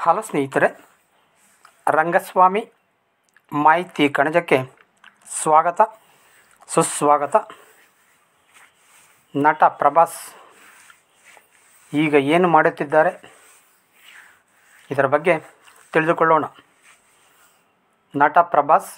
hello ಸ್ನೇಹಿತರೆ ರಂಗಸ್ವಾಮಿ ಮಾಹಿತಿ ಕಣಜಕ್ಕೆ ಸ್ವಾಗತ ಸುಸ್ವಾಗತ ನಟ ಪ್ರಭಾಸ್ ಈಗ ಏನು ಮಾಡುತ್ತಿದ್ದಾರೆ ಇದರ ಬಗ್ಗೆ ತಿಳಿದುಕೊಳ್ಳೋಣ ನಟ ಪ್ರಭಾಸ್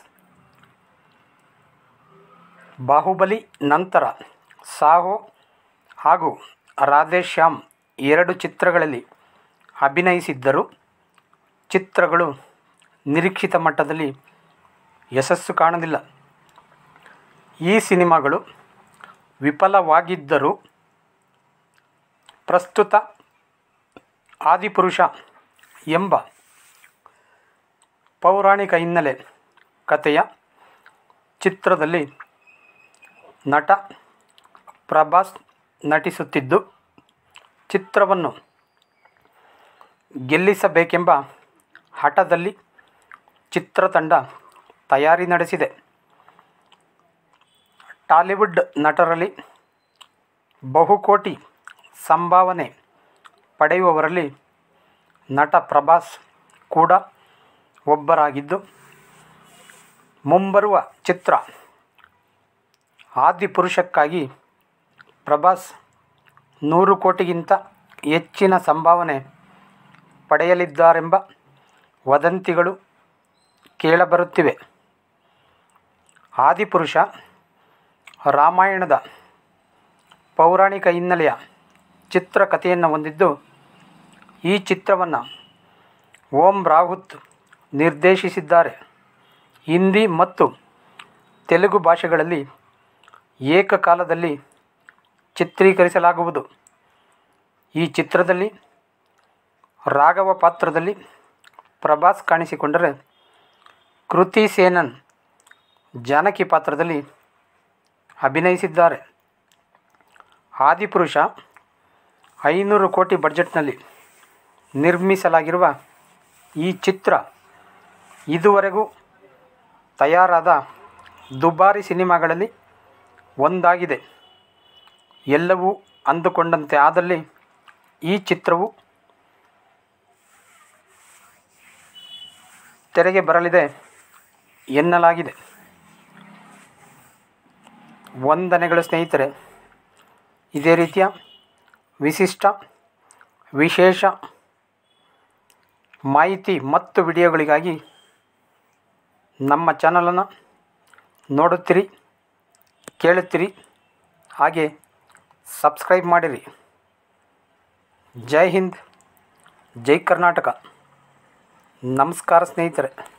ಬಾಹುಬಲಿ ನಂತರ ಸಾಹೋ ಹಾಗೂ ರಾಧೇಶ್ಯಾಮ್ ಎರಡು ಚಿತ್ರಗಳಲ್ಲಿ ಅಭಿನಯಿಸಿದ್ದರು ಚಿತ್ರಗಳು ನಿರೀಕ್ಷಿತ ಮಟ್ಟದಲ್ಲಿ ಯಶಸ್ಸು ಕಾಣಲಿಲ್ಲ ಈ ಸಿನಿಮಾಗಳು ವಿಫಲವಾಗಿದ್ದರೂ ಪ್ರಸ್ತುತ ಆದಿಪುರುಷ ಎಂಬ ಪೌರಾಣಿಕ ಹಿನ್ನೆಲೆ ಕಥೆಯ ಚಿತ್ರದಲ್ಲಿ ನಟ ಪ್ರಭಾಸ್ ನಟಿಸುತ್ತಿದ್ದು ಚಿತ್ರವನ್ನು ಗೆಲ್ಲಿಸಬೇಕೆಂಬ ಹಠದಲ್ಲಿ ಚಿತ್ರತಂಡ ತಯಾರಿ ನಡೆಸಿದೆ ಟಾಲಿವುಡ್ ನಟರಲ್ಲಿ ಬಹುಕೋಟಿ ಸಂಭಾವನೆ ಪಡೆಯುವವರಲ್ಲಿ ನಟ ಪ್ರಭಾಸ್ ಕೂಡ ಒಬ್ಬರಾಗಿದ್ದು ಮುಂಬರುವ ಚಿತ್ರ ಆದಿಪುರುಷಕ್ಕಾಗಿ ಪ್ರಭಾಸ್ ನೂರು ಕೋಟಿಗಿಂತ ಹೆಚ್ಚಿನ ಸಂಭಾವನೆ ಪಡೆಯಲಿದ್ದಾರೆಂಬ ವದಂತಿಗಳು ಕೇಳಬರುತ್ತಿವೆ ಆದಿಪುರುಷ ರಾಮಾಯಣದ ಪೌರಾಣಿಕ ಹಿನ್ನೆಲೆಯ ಚಿತ್ರಕಥೆಯನ್ನು ಹೊಂದಿದ್ದು ಈ ಚಿತ್ರವನ್ನು ಓಂ ರಾವುತ್ ನಿರ್ದೇಶಿಸಿದ್ದಾರೆ ಹಿಂದಿ ಮತ್ತು ತೆಲುಗು ಭಾಷೆಗಳಲ್ಲಿ ಏಕಕಾಲದಲ್ಲಿ ಚಿತ್ರೀಕರಿಸಲಾಗುವುದು ಈ ಚಿತ್ರದಲ್ಲಿ ರಾಘವ ಪಾತ್ರದಲ್ಲಿ ಪ್ರಭಾಸ್ ಕಾಣಿಸಿಕೊಂಡರೆ ಕೃತಿ ಸೇನನ್ ಜಾನಕಿ ಪಾತ್ರದಲ್ಲಿ ಅಭಿನಯಿಸಿದ್ದಾರೆ ಆದಿಪುರುಷ ಐನೂರು ಕೋಟಿ ಬಡ್ಜೆಟ್ನಲ್ಲಿ ನಿರ್ಮಿಸಲಾಗಿರುವ ಈ ಚಿತ್ರ ಇದುವರೆಗೂ ತಯಾರಾದ ದುಬಾರಿ ಸಿನಿಮಾಗಳಲ್ಲಿ ಒಂದಾಗಿದೆ ಎಲ್ಲವೂ ಅಂದುಕೊಂಡಂತೆ ಆದಲ್ಲಿ ಈ ಚಿತ್ರವು ತೆರೆಗೆ ಬರಲಿದೆ ಎನ್ನಲಾಗಿದೆ ವಂದನೆಗಳು ಸ್ನೇಹಿತರೆ ಇದೇ ರೀತಿಯ ವಿಶಿಷ್ಟ ವಿಶೇಷ ಮಾಹಿತಿ ಮತ್ತು ವಿಡಿಯೋಗಳಿಗಾಗಿ ನಮ್ಮ ಚಾನಲನ್ನು ನೋಡುತ್ತೀರಿ ಕೇಳುತ್ತೀರಿ ಹಾಗೆ ಸಬ್ಸ್ಕ್ರೈಬ್ ಮಾಡಿರಿ ಜೈ ಹಿಂದ್ ಜೈ ಕರ್ನಾಟಕ ನಮಸ್ಕಾರ ಸ್ನೇಹಿತರೆ